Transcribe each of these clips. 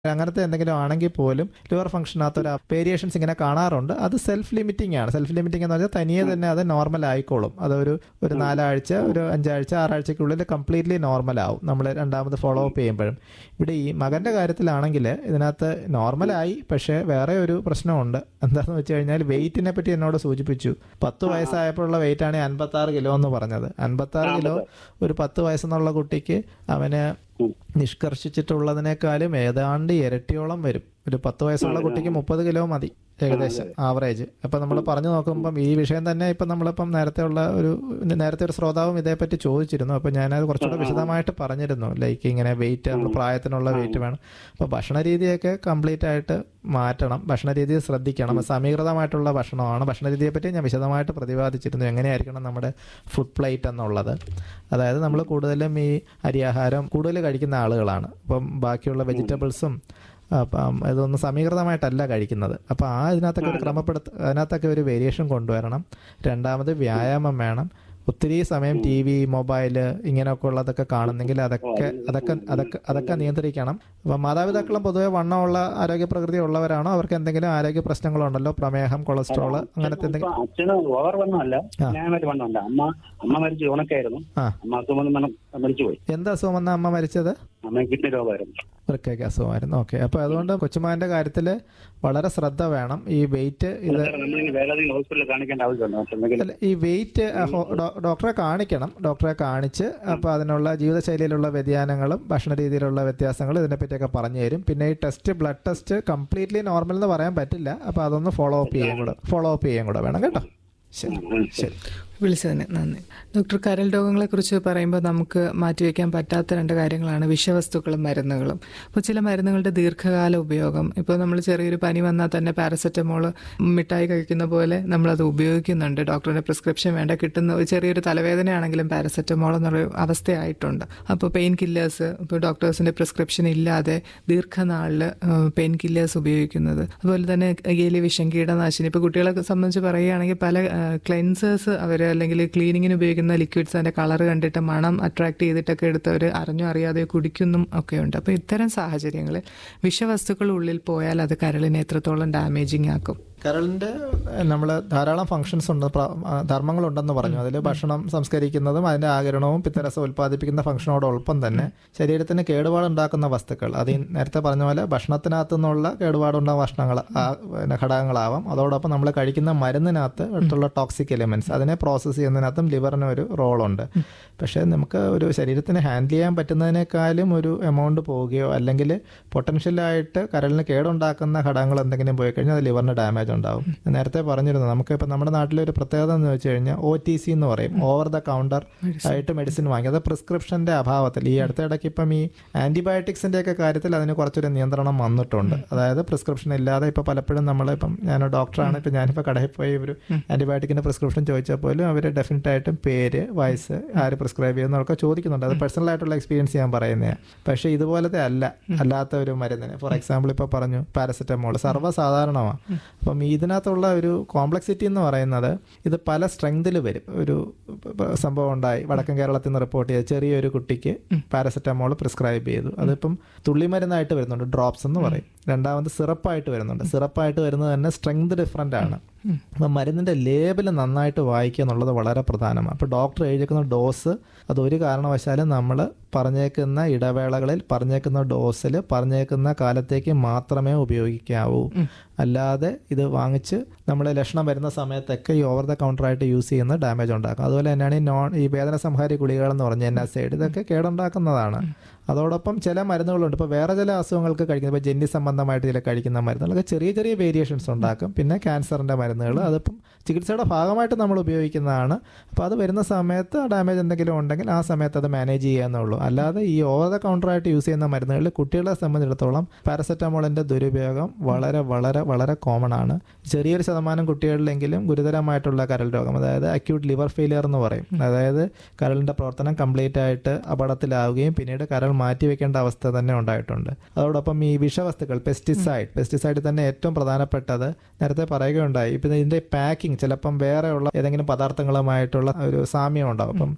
അങ്ങനത്തെ എന്തെങ്കിലും ആണെങ്കിൽ പോലും ലിവർ ഫംഗ്ഷനകത്ത് ഒരു വേരിയേഷൻസ് ഇങ്ങനെ കാണാറുണ്ട് അത് സെൽഫ് ലിമിറ്റിംഗ് ആണ് സെൽഫ് ലിമിറ്റിംഗ് എന്ന് പറഞ്ഞാൽ തനിയെ തന്നെ അത് നോർമൽ ആയിക്കോളും അതൊരു ഒരു നാലാഴ്ച ഒരു അഞ്ചാഴ്ച ആറാഴ്ചക്കുള്ളിൽ കംപ്ലീറ്റ്ലി നോർമൽ ആവും നമ്മൾ രണ്ടാമത് ഫോളോ അപ്പ് ചെയ്യുമ്പോഴും ഇവിടെ ഈ മകന്റെ കാര്യത്തിലാണെങ്കിൽ ഇതിനകത്ത് നോർമലായി പക്ഷേ വേറെ ഒരു പ്രശ്നമുണ്ട് എന്താണെന്ന് വെച്ച് കഴിഞ്ഞാൽ വെയിറ്റിനെ പറ്റി എന്നോട് സൂചിപ്പിച്ചു പത്ത് വയസ്സായപ്പോഴുള്ള വെയിറ്റ് ആണ് അൻപത്തി ആറ് കിലോ എന്ന് പറഞ്ഞത് അൻപത്തി ആറ് കിലോ ഒരു പത്ത് വയസ്സെന്നുള്ള കുട്ടിക്ക് അവന് നിഷ്കർഷിച്ചിട്ടുള്ളതിനേക്കാളും ഏതാണ്ട് ഇരട്ടിയോളം വരും ഒരു പത്ത് വയസ്സുള്ള കുട്ടിക്ക് മുപ്പത് കിലോ മതി ഏകദേശം ആവറേജ് അപ്പൊ നമ്മൾ പറഞ്ഞു നോക്കുമ്പം ഈ വിഷയം തന്നെ ഇപ്പം നമ്മളിപ്പം നേരത്തെ ഉള്ള ഒരു നേരത്തെ ഒരു ശ്രോതാവും ഇതേപ്പറ്റി ചോദിച്ചിരുന്നു അപ്പൊ ഞാനത് കുറച്ചുകൂടെ വിശദമായിട്ട് പറഞ്ഞിരുന്നു ലൈക്ക് ഇങ്ങനെ വെയിറ്റ് നമ്മൾ പ്രായത്തിനുള്ള വെയിറ്റ് വേണം അപ്പൊ ഭക്ഷണ രീതിയൊക്കെ കംപ്ലീറ്റ് ആയിട്ട് മാറ്റണം ഭക്ഷണ രീതി ശ്രദ്ധിക്കണം സമീകൃതമായിട്ടുള്ള ഭക്ഷണമാണ് ഭക്ഷണ രീതിയെ പറ്റി ഞാൻ വിശദമായിട്ട് പ്രതിപാദിച്ചിരുന്നു എങ്ങനെയായിരിക്കണം നമ്മുടെ ഫുഡ് പ്ലേറ്റ് എന്നുള്ളത് അതായത് നമ്മൾ കൂടുതലും ഈ അരിയാഹാരം കൂടുതൽ കഴിക്കുന്ന ആളുകളാണ് അപ്പം ബാക്കിയുള്ള വെജിറ്റബിൾസും അപ്പം ഇതൊന്നും സമീകൃതമായിട്ടല്ല കഴിക്കുന്നത് അപ്പോൾ ആ ഇതിനകത്തൊക്കെ ഒരു ക്രമപ്പെടുത്ത അതിനകത്തൊക്കെ ഒരു വേരിയേഷൻ കൊണ്ടുവരണം രണ്ടാമത് വ്യായാമം വേണം ഒത്തിരി സമയം ടി വി മൊബൈല് ഇങ്ങനെയൊക്കെ ഉള്ളതൊക്കെ കാണുന്നെങ്കിൽ അതൊക്കെ അതൊക്കെ അതൊക്കെ അതൊക്കെ നിയന്ത്രിക്കണം അപ്പം മാതാപിതാക്കളും പൊതുവെ വണ്ണമുള്ള ആരോഗ്യ പ്രകൃതി ഉള്ളവരാണോ അവർക്ക് എന്തെങ്കിലും ആരോഗ്യ പ്രശ്നങ്ങളുണ്ടല്ലോ പ്രമേഹം കൊളസ്ട്രോൾ അങ്ങനത്തെ എന്തെങ്കിലും അച്ഛന് ഓവർ വണ്ണമല്ല ഞാൻ ഒരു വണ്ണമുണ്ട് അമ്മ അമ്മ മരിച്ചു ഉണക്കായിരുന്നു ആ അമ്മ അസുഖം വന്ന് മരിച്ചു പോയി എന്ത് അസുഖം വന്ന അമ്മ മരിച്ചത് അമ്മ കിഡ്നി രോഗമായിരുന്നു വൃക്കയ്ക്ക് അസുഖമായിരുന്നു ഓക്കെ അപ്പോൾ അതുകൊണ്ട് കൊച്ചുമാൻ്റെ കാര്യത്തിൽ വളരെ ശ്രദ്ധ വേണം ഈ വെയിറ്റ് ഇത് നമ്മളിനി വേറെ ഏതെങ്കിലും ഹോസ്പിറ്റലിൽ കാണിക്കേണ്ട ആവശ്യമുണ്ടോ മറ്റെന്തെങ്കിലും അല്ല, ഈ വെയിറ്റ് ഡോക്ടറെ കാണിക്കണം ഡോക്ടറെ കാണിച്ച് അപ്പോൾ അതിനുള്ള ജീവിതശൈലിയിലുള്ള വ്യതിയാനങ്ങളും ഭക്ഷണ രീതിയിലുള്ള വ്യത്യാസങ്ങളും ഇതിനെപ്പറ്റിയൊക്കെ പറഞ്ഞു തരും പിന്നെ ഈ test blood test completely normal എന്ന് പറയാൻ പറ്റില്ല അപ്പോൾ അതൊന്ന് ഫോളോ അപ്പ് ചെയ്യാൻ കൂടെ ഫോളോ അപ്പ് ചെയ്യാൻ കൂടെ വേണം കേട്ടോ ശരി ശരി വിളിച്ചതിന് നന്ദി ഡോക്ടർ കരൾ രോഗങ്ങളെക്കുറിച്ച് പറയുമ്പോൾ നമുക്ക് മാറ്റിവെക്കാൻ പറ്റാത്ത രണ്ട് കാര്യങ്ങളാണ് വിഷവസ്തുക്കളും മരുന്നുകളും ഇപ്പോൾ ചില മരുന്നുകളുടെ ദീർഘകാല ഉപയോഗം ഇപ്പോൾ നമ്മൾ ചെറിയൊരു പനി വന്നാൽ തന്നെ പാരസെറ്റമോൾ മിഠായി കഴിക്കുന്ന പോലെ നമ്മളത് ഉപയോഗിക്കുന്നുണ്ട് ഡോക്ടറുടെ പ്രിസ്ക്രിപ്ഷൻ വേണ്ട കിട്ടുന്ന ഒരു ചെറിയൊരു തലവേദനയാണെങ്കിലും പാരസെറ്റമോൾ എന്നൊരു അവസ്ഥയായിട്ടുണ്ട് അപ്പോൾ പെയിൻ കില്ലേഴ്സ് ഇപ്പോൾ ഡോക്ടേഴ്സിന്റെ പ്രിസ്ക്രിപ്ഷൻ ഇല്ലാതെ ദീർഘനാളിൽ പെയിൻ കില്ലേഴ്സ് ഉപയോഗിക്കുന്നത് അതുപോലെ തന്നെ എലി വിഷം കീടനാശിനി ഇപ്പോൾ കുട്ടികളെ സംബന്ധിച്ച് പറയുകയാണെങ്കിൽ പല ക്ലെൻസേഴ്സ് അവർ അല്ലെങ്കിൽ ക്ലീനിങ്ങിന് ഉപയോഗിക്കുന്ന ലിക്വിഡ്സ് അതിന്റെ കളർ കണ്ടിട്ട് മണം അട്രാക്ട് ചെയ്തിട്ടൊക്കെ എടുത്തവർ അറിഞ്ഞോ അറിയാതെ കുടിക്കുന്നും ഒക്കെ ഉണ്ട് അപ്പോൾ ഇത്തരം സാഹചര്യങ്ങളിൽ വിഷവസ്തുക്കൾ ഉള്ളിൽ പോയാൽ അത് കരളിനെ എത്രത്തോളം ഡാമേജിങ് ആക്കും കരളിൻ്റെ നമ്മൾ ധാരാളം ഫങ്ഷൻസ് ഉണ്ട് പ്ര- ആ, ധർമ്മങ്ങളുണ്ടെന്ന് പറഞ്ഞു അതിൽ ഭക്ഷണം സംസ്കരിക്കുന്നതും അതിൻ്റെ ആകിരണവും പിത്തരസം ഉൽപ്പാദിപ്പിക്കുന്ന ഫംഗ്ഷനോടൊപ്പം തന്നെ ശരീരത്തിന് കേടുപാടുണ്ടാക്കുന്ന വസ്തുക്കൾ അത് ഈ നേരത്തെ പറഞ്ഞ പോലെ ഭക്ഷണത്തിനകത്തു നിന്നുള്ള കേടുപാടുണ്ടാകുന്ന ഭക്ഷണങ്ങൾ ആ, പിന്നെ ഘടകങ്ങളാവാം അതോടൊപ്പം നമ്മൾ കഴിക്കുന്ന മരുന്നിനകത്ത് അടുത്തുള്ള ടോക്സിക് എലിമെന്റ്സ് അതിനെ പ്രോസസ്സ് ചെയ്യുന്നതിനകത്തും ലിവറിന് ഒരു റോളുണ്ട് പക്ഷേ നമുക്ക് ഒരു ശരീരത്തിന് ഹാൻഡിൽ ചെയ്യാൻ പറ്റുന്നതിനേക്കാളും ഒരു എമൗണ്ട് പോവുകയോ അല്ലെങ്കിൽ പൊട്ടൻഷ്യലായിട്ട് കരളിന് കേടുണ്ടാക്കുന്ന ഘടകങ്ങൾ എന്തെങ്കിലും പോയി കഴിഞ്ഞാൽ അത് ലിവറിന് ഡാമേജ് ഉണ്ടാവും ഞാൻ നേരത്തെ പറഞ്ഞിരുന്നു നമുക്ക് ഇപ്പം നമ്മുടെ നാട്ടിലെ ഒരു പ്രത്യേകത എന്ന് വെച്ച് കഴിഞ്ഞാൽ ഒ ടി സി എന്ന് പറയും ഓവർ ദ കൗണ്ടർ ആയിട്ട് മെഡിസിൻ വാങ്ങി അത് പ്രിസ്ക്രിപ്ഷന്റെ അഭാവത്തിൽ ഈ അടുത്ത ഇടയ്ക്ക് ഇപ്പം ഈ ആന്റിബയോട്ടിക്സിന്റെ ഒക്കെ കാര്യത്തിൽ അതിന് കുറച്ചൊരു നിയന്ത്രണം വന്നിട്ടുണ്ട് അതായത് പ്രിസ്ക്രിപ്ഷൻ ഇല്ലാതെ ഇപ്പൊ പലപ്പോഴും നമ്മൾ ഇപ്പം ഞാൻ ഡോക്ടറാണ് ഇപ്പം ഞാനിപ്പോൾ കടയിൽ പോയി ഒരു ആന്റിബയോട്ടിക്കിന്റെ പ്രിസ്ക്രിപ്ഷൻ ചോദിച്ചാൽ പോലും അവർ ഡെഫിനറ്റ് ആയിട്ടും പേര് വയസ്സ് ആര് പ്രിസ്ക്രൈബ് ചെയ്യുന്നതൊക്കെ ചോദിക്കുന്നുണ്ട് അത് പേഴ്സണൽ ആയിട്ടുള്ള എക്സ്പീരിയൻസ് ഞാൻ പറയുന്നതാണ് പക്ഷേ ഇതുപോലത്തെ അല്ല അല്ലാത്ത ഒരു മരുന്നിന് ഫോർ എക്സാമ്പിൾ ഇപ്പോൾ പറഞ്ഞു പാരസെറ്റമോൾ സർവ്വസാധാരണമാണ് അപ്പം ഇതിനകത്തുള്ള ഒരു കോംപ്ലക്സിറ്റി എന്ന് പറയുന്നത് ഇത് പല സ്ട്രെങ്തിൽ വരും ഒരു പ- സംഭവം ഉണ്ടായി വടക്കൻ കേരളത്തിൽ നിന്ന് റിപ്പോർട്ട് ചെയ്ത ചെറിയൊരു കുട്ടിക്ക് പാരസെറ്റമോൾ പ്രിസ്ക്രൈബ് ചെയ്തു അതിപ്പം തുള്ളിമരുന്നായിട്ട് വരുന്നുണ്ട് ഡ്രോപ്സ് എന്ന് പറയും രണ്ടാമത് സിറപ്പായിട്ട് വരുന്നുണ്ട് സിറപ്പായിട്ട് വരുന്നത് തന്നെ സ്ട്രെങ്ത് ഡിഫറൻ്റ് ആണ് അപ്പം മരുന്നിൻ്റെ ലേബൽ നന്നായിട്ട് വായിക്കുക എന്നുള്ളത് വളരെ പ്രധാനമാണ് അപ്പോൾ ഡോക്ടർ എഴുതിയേക്കുന്ന ഡോസ് അത് ഒരു കാരണവശാലും നമ്മൾ പറഞ്ഞേക്കുന്ന ഇടവേളകളിൽ പറഞ്ഞേക്കുന്ന ഡോസിൽ പറഞ്ഞേക്കുന്ന കാലത്തേക്ക് മാത്രമേ ഉപയോഗിക്കാവൂ അല്ലാതെ ഇത് വാങ്ങിച്ച് നമ്മൾ ലക്ഷണം വരുന്ന സമയത്തൊക്കെ ഈ ഓവർ ദ കൗണ്ടറായിട്ട് യൂസ് ചെയ്യുന്ന ഡാമേജ് ഉണ്ടാക്കും അതുപോലെ തന്നെയാണ് ഈ നോൺ ഈ വേദന സംഹാരി ഗുളികൾ എന്ന് പറഞ്ഞ എൻ എസ് ഐഡ് ഇതൊക്കെ കേടുണ്ടാക്കുന്നതാണ് അതോടൊപ്പം ചില മരുന്നുകളുണ്ട് ഇപ്പോൾ വേറെ ചില അസുഖങ്ങൾക്ക് കഴിക്കുന്ന ഇപ്പോൾ ജന്നി സംബന്ധമായിട്ട് ചില കഴിക്കുന്ന മരുന്നുകളൊക്കെ ചെറിയ ചെറിയ വേരിയേഷൻസ് ഉണ്ടാക്കും പിന്നെ ക്യാൻസറിൻ്റെ മരുന്നുകൾ അതിപ്പം ചികിത്സയുടെ ഭാഗമായിട്ട് നമ്മൾ ഉപയോഗിക്കുന്നതാണ് അപ്പോൾ അത് വരുന്ന സമയത്ത് ഡാമേജ് എന്തെങ്കിലും ഉണ്ടെങ്കിൽ ആ സമയത്ത് അത് മാനേജ് ചെയ്യാന്നുള്ളൂ അല്ലാതെ ഈ ഓവർ ദ കൗണ്ടറായിട്ട് യൂസ് ചെയ്യുന്ന മരുന്നുകളിൽ കുട്ടികളെ സംബന്ധിച്ചിടത്തോളം പാരസെറ്റമോളിൻ്റെ ദുരുപയോഗം വളരെ വളരെ വളരെ കോമൺ ആണ് ചെറിയൊരു ശതമാനം കുട്ടികളിലെങ്കിലും ഗുരുതരമായിട്ടുള്ള കരൾ രോഗം അതായത് അക്യൂട്ട് ലിവർ ഫെയിലിയർ എന്ന് പറയും അതായത് കരളിൻ്റെ പ്രവർത്തനം കംപ്ലീറ്റ് ആയിട്ട് അപകടത്തിലാവുകയും പിന്നീട് കരൾ മാറ്റി വെക്കേണ്ട അവസ്ഥ തന്നെ ഉണ്ടായിട്ടുണ്ട് അതോടൊപ്പം ഈ വിഷവസ്തുക്കൾ പെസ്റ്റിസൈഡ് പെസ്റ്റിസൈഡ് തന്നെ ഏറ്റവും പ്രധാനപ്പെട്ടത് നേരത്തെ പറയുകയുണ്ടായി ഇപ്പം ഇതിൻ്റെ പാക്കിംഗ് ചിലപ്പം വേറെയുള്ള ഏതെങ്കിലും പദാർത്ഥങ്ങളുമായിട്ടുള്ള ഒരു സാമ്യം ഉണ്ടാവും അപ്പം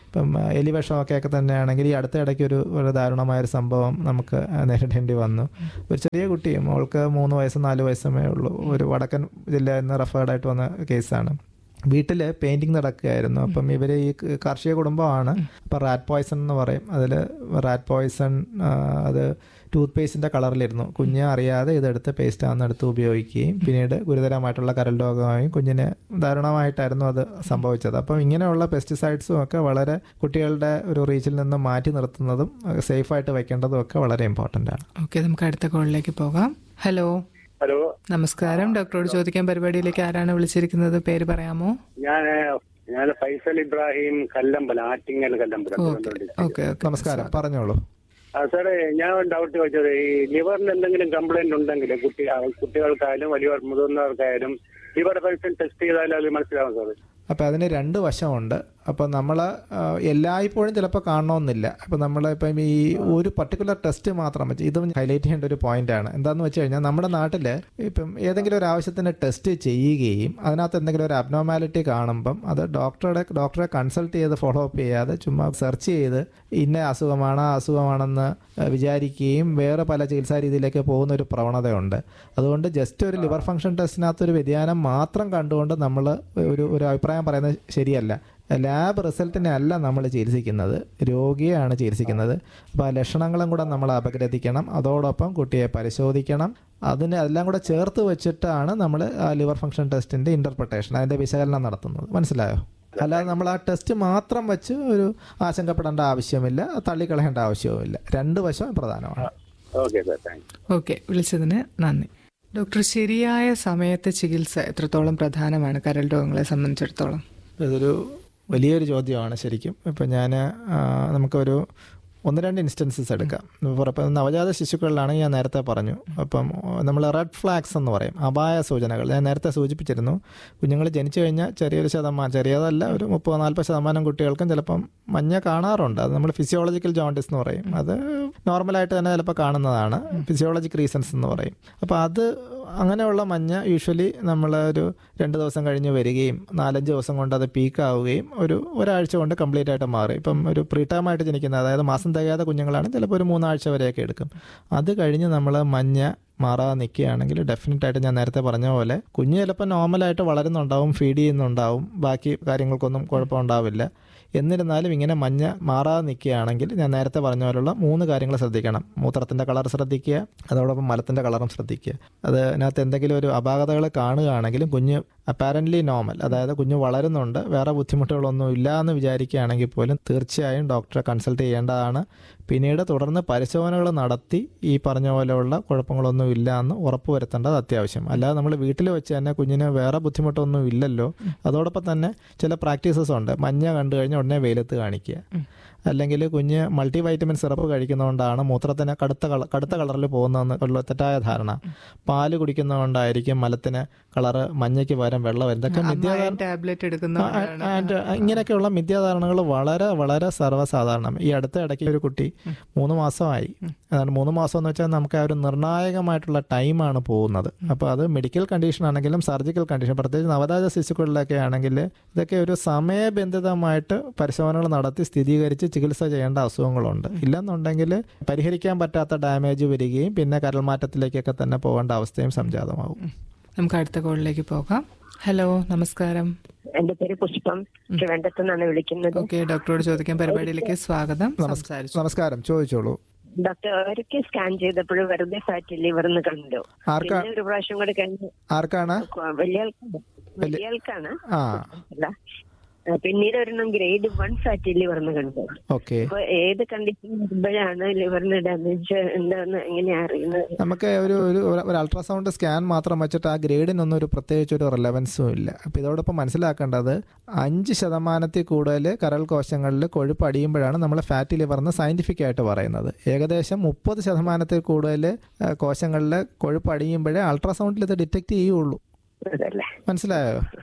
ഇപ്പം ആ, എലിവിഷമൊക്കെ ഒക്കെ തന്നെയാണെങ്കിൽ ഈ അടുത്ത ഇടയ്ക്ക് ഒരു ഒരു ദാരുണമായ ഒരു സംഭവം നമുക്ക് നേരിടേണ്ടി വന്നു ഒരു ചെറിയ കുട്ടി മോൾക്ക് മൂന്ന് വയസ്സ് നാല് വയസ്സമേ ഉള്ളൂ ഒരു വടക്കൻ ജില്ലയിൽ നിന്ന് റെഫേർഡ് ആയിട്ട് വന്ന കേസാണ് വീട്ടിൽ പെയിന്റിങ് നടക്കുകയായിരുന്നു അപ്പം ഇവർ ഈ ക- കാർഷിക കുടുംബമാണ് അപ്പം റാറ്റ് പോയ്സൺ എന്ന് പറയും അതിൽ റാറ്റ് പോയ്സൺ അത് ടൂത്ത് പേസ്റ്റിൻ്റെ കളറിലിരുന്നു കുഞ്ഞ് അറിയാതെ ഇതെടുത്ത് പേസ്റ്റ് ആണെന്നെടുത്ത് ഉപയോഗിക്കുകയും പിന്നീട് ഗുരുതരമായിട്ടുള്ള കരൽ രോഗമായും കുഞ്ഞിന് ദാരുണമായിട്ടായിരുന്നു അത് സംഭവിച്ചത് അപ്പം ഇങ്ങനെയുള്ള പെസ്റ്റിസൈഡ്സും ഒക്കെ വളരെ കുട്ടികളുടെ ഒരു റീച്ചിൽ നിന്ന് മാറ്റി നിർത്തുന്നതും സേഫായിട്ട് വെക്കേണ്ടതും ഒക്കെ വളരെ ഇമ്പോർട്ടൻ്റ് ആണ് ഓക്കെ നമുക്ക് അടുത്ത കോളിലേക്ക് പോകാം ഹലോ ഹലോ നമസ്കാരം ഡോക്ടറോട് ചോദിക്കാൻ പരിപാടിയിലേക്ക് ആരാണ് വിളിച്ചിരിക്കുന്നത് പേര് പറയാമോ ഞാൻ ഞാൻ Faisal Ibrahim Kallambala Attingal Kallambala okay okay okay നമസ്കാരം പറഞ്ഞോളൂ ആ സാറേ ഞാൻ ഒരു ഡൗട്ട് ചോദിച്ചത് ഈ ലിവറിന് എന്തെങ്കിലും കംപ്ലൈന്റ് ഉണ്ടെങ്കിൽ കുട്ടി ആ, കുട്ടികൾക്കായാലും വലിയ മുതിർന്നവർക്കായാലും ലിവർ ഫംഗ്ഷൻ ടെസ്റ്റ് ചെയ്താലും അത് മനസ്സിലാവും സാറ് അപ്പോൾ അതിന് രണ്ട് വശമുണ്ട് അപ്പോൾ നമ്മൾ എല്ലായ്പ്പോഴും ചിലപ്പോൾ കാണണമെന്നില്ല അപ്പോൾ നമ്മൾ ഇപ്പം ഈ ഒരു പർട്ടിക്കുലർ ടെസ്റ്റ് മാത്രം വെച്ച് ഇതും ഹൈലൈറ്റ് ചെയ്യേണ്ട ഒരു പോയിന്റാണ് എന്താണെന്ന് വെച്ച് കഴിഞ്ഞാൽ നമ്മുടെ നാട്ടിൽ ഇപ്പം ഏതെങ്കിലും ഒരു ആവശ്യത്തിന് ടെസ്റ്റ് ചെയ്യുകയും അതിനകത്ത് എന്തെങ്കിലും ഒരു അബ്നോമാലിറ്റി കാണുമ്പം അത് ഡോക്ടറുടെ ഡോക്ടറെ കൺസൾട്ട് ചെയ്ത് ഫോളോ അപ്പ് ചെയ്യാതെ ചുമ്മാ സെർച്ച് ചെയ്ത് ഇന്ന അസുഖമാണ് ആ അസുഖമാണെന്ന് വിചാരിക്കുകയും വേറെ പല ചികിത്സാ രീതിയിലേക്ക് പോകുന്ന ഒരു പ്രവണതയുണ്ട് അതുകൊണ്ട് ജസ്റ്റ് ഒരു ലിവർ ഫംഗ്ഷൻ ടെസ്റ്റിനകത്ത് ഒരു വ്യതിയാനം മാത്രം കണ്ടുകൊണ്ട് നമ്മൾ ഒരു ഒരു അഭിപ്രായം പറയുന്നത് ശരിയല്ല ലാബ് റിസൾട്ടിനെ അല്ല നമ്മൾ ചികിത്സിക്കുന്നത് രോഗിയെയാണ് ചികിത്സിക്കുന്നത് അപ്പോൾ ആ ലക്ഷണങ്ങളും കൂടെ നമ്മൾ അപഗ്രഥിക്കണം അതോടൊപ്പം കുട്ടിയെ പരിശോധിക്കണം അതിനെ എല്ലാം കൂടെ ചേർത്ത് വെച്ചിട്ടാണ് നമ്മൾ ആ ലിവർ ഫംഗ്ഷൻ ടെസ്റ്റിൻ്റെ ഇൻ്റർപ്രിട്ടേഷൻ അതിൻ്റെ വിശകലനം നടത്തുന്നത് മനസ്സിലായോ അല്ലാതെ നമ്മൾ ആ ടെസ്റ്റ് മാത്രം വെച്ച് ഒരു ആശങ്കപ്പെടേണ്ട ആവശ്യമില്ല തള്ളിക്കളയേണ്ട ആവശ്യവുമില്ല രണ്ട് വശം പ്രധാനമാണ് ഓക്കെ സാർ താങ്ക് ഓക്കെ വിളിച്ചതിന് നന്ദി ഡോക്ടർ ശരിയായ സമയത്ത് ചികിത്സ എത്രത്തോളം പ്രധാനമാണ് കരൾ രോഗങ്ങളെ സംബന്ധിച്ചിടത്തോളം ഇതൊരു വലിയൊരു ചോദ്യമാണ് ശരിക്കും ഇപ്പം ഞാൻ നമുക്കൊരു ഒന്ന് രണ്ട് ഇൻസ്റ്റൻസസ് എടുക്കാം ഇപ്പം നവജാത ശിശുക്കളിലാണെങ്കിൽ ഞാൻ നേരത്തെ പറഞ്ഞു അപ്പം നമ്മൾ റെഡ് ഫ്ലാഗ്സ് എന്ന് പറയും അപായ സൂചനകൾ ഞാൻ നേരത്തെ സൂചിപ്പിച്ചിരുന്നു കുഞ്ഞുങ്ങൾ ജനിച്ചു കഴിഞ്ഞാൽ ചെറിയൊരു ശതമാനം ചെറിയതല്ല ഒരു മുപ്പത് നാൽപ്പത് ശതമാനം കുട്ടികൾക്കും ചിലപ്പം മഞ്ഞ കാണാറുണ്ട് അത് നമ്മൾ ഫിസിയോളജിക്കൽ ജോണ്ടിസ് എന്ന് പറയും അത് നോർമലായിട്ട് തന്നെ ചിലപ്പോൾ കാണുന്നതാണ് ഫിസിയോളജിക് റീസൺസ് എന്ന് പറയും അപ്പോൾ അത് അങ്ങനെയുള്ള മഞ്ഞ യൂഷ്വലി നമ്മൾ ഒരു രണ്ട് ദിവസം കഴിഞ്ഞ് വരികയും നാലഞ്ച് ദിവസം കൊണ്ട് അത് പീക്കാവുകയും ഒരു ഒരാഴ്ച കൊണ്ട് കംപ്ലീറ്റ് ആയിട്ട് മാറി ഇപ്പം ഒരു പ്രീടേം ആയിട്ട് ജനിക്കുന്ന അതായത് മാസം തികയാത്ത കുഞ്ഞുങ്ങളാണ് ചിലപ്പോൾ ഒരു മൂന്നാഴ്ച വരെയൊക്കെ എടുക്കും അത് കഴിഞ്ഞ് നമ്മൾ മഞ്ഞ മാറാതെ നിൽക്കുകയാണെങ്കിൽ ഡെഫിനറ്റ് ആയിട്ട് ഞാൻ നേരത്തെ പറഞ്ഞ പോലെ കുഞ്ഞ് ചിലപ്പോൾ നോർമലായിട്ട് വളരുന്നുണ്ടാവും ഫീഡ് ചെയ്യുന്നുണ്ടാവും ബാക്കി കാര്യങ്ങൾക്കൊന്നും കുഴപ്പമുണ്ടാവില്ല എന്നിരുന്നാലും ഇങ്ങനെ മഞ്ഞ മാറാതെ നിൽക്കുകയാണെങ്കിൽ ഞാൻ നേരത്തെ പറഞ്ഞ പോലുള്ള മൂന്ന് കാര്യങ്ങൾ ശ്രദ്ധിക്കണം മൂത്രത്തിൻ്റെ കളർ ശ്രദ്ധിക്കുക അതോടൊപ്പം മലത്തിൻ്റെ കളറും ശ്രദ്ധിക്കുക അത് അതിനകത്ത് എന്തെങ്കിലും ഒരു അപാകതകൾ കാണുകയാണെങ്കിലും കുഞ്ഞ് അപ്പാരൻ്റ്ലി നോർമൽ അതായത് കുഞ്ഞ് വളരുന്നുണ്ട് വേറെ ബുദ്ധിമുട്ടുകളൊന്നും ഇല്ല എന്ന് വിചാരിക്കുകയാണെങ്കിൽ പോലും തീർച്ചയായും ഡോക്ടറെ കൺസൾട്ട് ചെയ്യേണ്ടതാണ് പിന്നീട് തുടർന്ന് പരിശോധനകൾ നടത്തി ഈ പറഞ്ഞ പോലെയുള്ള കുഴപ്പങ്ങളൊന്നും ഇല്ല എന്ന് ഉറപ്പുവരുത്തേണ്ടത് അത്യാവശ്യം അല്ലാതെ നമ്മൾ വീട്ടിൽ വെച്ച് തന്നെ കുഞ്ഞിന് വേറെ ബുദ്ധിമുട്ടൊന്നും ഇല്ലല്ലോ അതോടൊപ്പം തന്നെ ചില പ്രാക്ടീസസ് ഉണ്ട് മഞ്ഞ കണ്ടു കഴിഞ്ഞാൽ ഉടനെ വെയിലത്ത് കാണിക്കുക അല്ലെങ്കിൽ കുഞ്ഞ് മൾട്ടി വൈറ്റമിൻ സിറപ്പ് കഴിക്കുന്നതുകൊണ്ടാണ് മൂത്രത്തിന് കടുത്ത കള കടുത്ത കളറിൽ പോകുന്നതെന്ന് ഉള്ള തെറ്റായ ധാരണ പാല് കുടിക്കുന്നതുകൊണ്ടായിരിക്കും മലത്തിന് കളറ് മഞ്ഞയ്ക്ക് പകരം വെള്ളം വരുന്നത് ഇതൊക്കെ മിഥ്യാധാരണ ടാബ്ലറ്റ് എടുക്കുന്ന ആൻഡ് ഇങ്ങനെയൊക്കെയുള്ള മിഥ്യാധാരണകൾ വളരെ വളരെ സർവ്വസാധാരണം ഈ അടുത്ത ഇടയ്ക്ക് ഒരു കുട്ടി മൂന്ന് മാസമായി അതാണ് മൂന്ന് മാസം എന്ന് വെച്ചാൽ നമുക്ക് ആ ഒരു നിർണായകമായിട്ടുള്ള ടൈമാണ് പോകുന്നത് അപ്പോൾ അത് മെഡിക്കൽ കണ്ടീഷൻ ആണെങ്കിലും സർജിക്കൽ കണ്ടീഷൻ പ്രത്യേകിച്ച് നവജാത ശിശുക്കളിലൊക്കെ ആണെങ്കിൽ ഇതൊക്കെ ഒരു സമയബന്ധിതമായിട്ട് പരിശോധനകൾ നടത്തി സ്ഥിരീകരിച്ച് ചികിത്സ ചെയ്യേണ്ട അസുഖങ്ങളുണ്ട് ഇല്ലെന്നുണ്ടെങ്കിൽ പരിഹരിക്കാൻ പറ്റാത്ത ഡാമേജ് വരികയും പിന്നെ കരൾമാറ്റത്തിലേക്കൊക്കെ തന്നെ പോകേണ്ട അവസ്ഥയും സംജാതമാകും നമുക്ക് അടുത്ത കോളിലേക്ക് പോകാം ഹലോ നമസ്കാരം എന്റെ പേര് പുഷ്പം ട്രിവാൻഡ്രത്ത് നിന്നാണ് വിളിക്കുന്നത് ഓക്കെ ഡോക്ടറോട് ചോദിക്കാൻ പരിപാടിയിലേക്ക് സ്വാഗതം സംസാരിച്ചു നമസ്കാരം ചോദിച്ചോളൂ ഡോക്ടർ ഒരിക്കൽ സ്കാൻ ചെയ്തപ്പോൾ വെറുതെ ഫാറ്റ് ലിവറിന്ന് കണ്ടു ആർക്കാ പിന്നെ ഒരു പ്രാവശ്യം കൂടെ കഴിഞ്ഞ് ആർക്കാണ് വലിയ ആൾക്കാണ് വലിയ ആൾക്കാണ് ആ അല്ല ആ, പിന്നീട് ഒരെണ്ണം ഗ്രേഡ് വൺ ഫാറ്റ് ലിവറിന്ന് കണ്ടു ഓക്കെ അപ്പൊ ഏത് കണ്ടീഷൻ വരുമ്പോഴാണ് ലിവറിന് ഡാമേജ് എന്താന്ന് എങ്ങനെയാ അറിയുന്നത് നമുക്ക് ഒരു ഒരു ഒരു അൾട്രാസൗണ്ട് സ്കാൻ മാത്രം വെച്ചിട്ട് ആ ഗ്രേഡിനൊന്നും ഒരു പ്രത്യേകിച്ച് ഒരു റിലവൻസും ഇല്ല അപ്പോൾ ഇതോടൊപ്പം മനസ്സിലാക്കേണ്ടത് അഞ്ച് ശതമാനത്തിൽ കൂടുതൽ കരൾ കോശങ്ങളിൽ കൊഴുപ്പ് അടിയുമ്പോഴാണ് നമ്മൾ ഫാറ്റി ലിവർ എന്ന് സയൻറ്റിഫിക് ആയിട്ട് പറയുന്നത് ഏകദേശം മുപ്പത് ശതമാനത്തിൽ കൂടുതൽ കോശങ്ങളിൽ കൊഴുപ്പ് അടിയുമ്പോഴേ അൾട്രാസൗണ്ടിൽ ഇത് ഡിറ്റക്ട് ചെയ്യുള്ളൂ അതല്ലേ മനസ്സിലായോ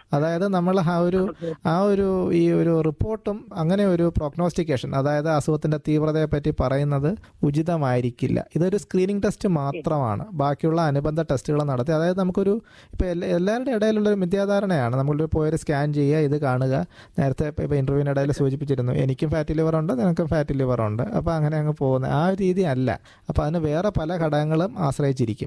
അതായത് നമ്മൾ ആ ഒരു ആ ഒരു ഈ ഒരു റിപ്പോർട്ടും അങ്ങനെ ഒരു പ്രൊഗ്നോസ്റ്റിക്കേഷൻ അതായത് അസുഖത്തിന്റെ തീവ്രതയെ പറ്റി പറയുന്നത് ഉചിതമായിരിക്കില്ല ഇതൊരു സ്ക്രീനിങ് ടെസ്റ്റ് മാത്രമാണ് ബാക്കിയുള്ള അനുബന്ധ ടെസ്റ്റുകൾ നടത്തി അതായത് നമുക്കൊരു ഇപ്പോൾ എല്ലാ എല്ലാവരുടെ ഇടയിലുള്ള ഒരു മിഥ്യാധാരണയാണ് നമ്മളൊരു പോയൊരു സ്കാൻ ചെയ്യുക ഇത് കാണുക നേരത്തെ ഇപ്പോൾ ഇൻ്റർവ്യൂവിന് ഇടയിൽ സൂചിപ്പിച്ചിരുന്നു എനിക്കും ഫാറ്റി ലിവർ ഉണ്ട് നിനക്കും ഫാറ്റി ലിവർ ഉണ്ട് അപ്പോൾ അങ്ങനെ അങ്ങ് പോകുന്നത് ആ ഒരു രീതി അല്ല അപ്പോൾ അതിന് വേറെ പല ഘടകങ്ങളും ആശ്രയിച്ചിരിക്കും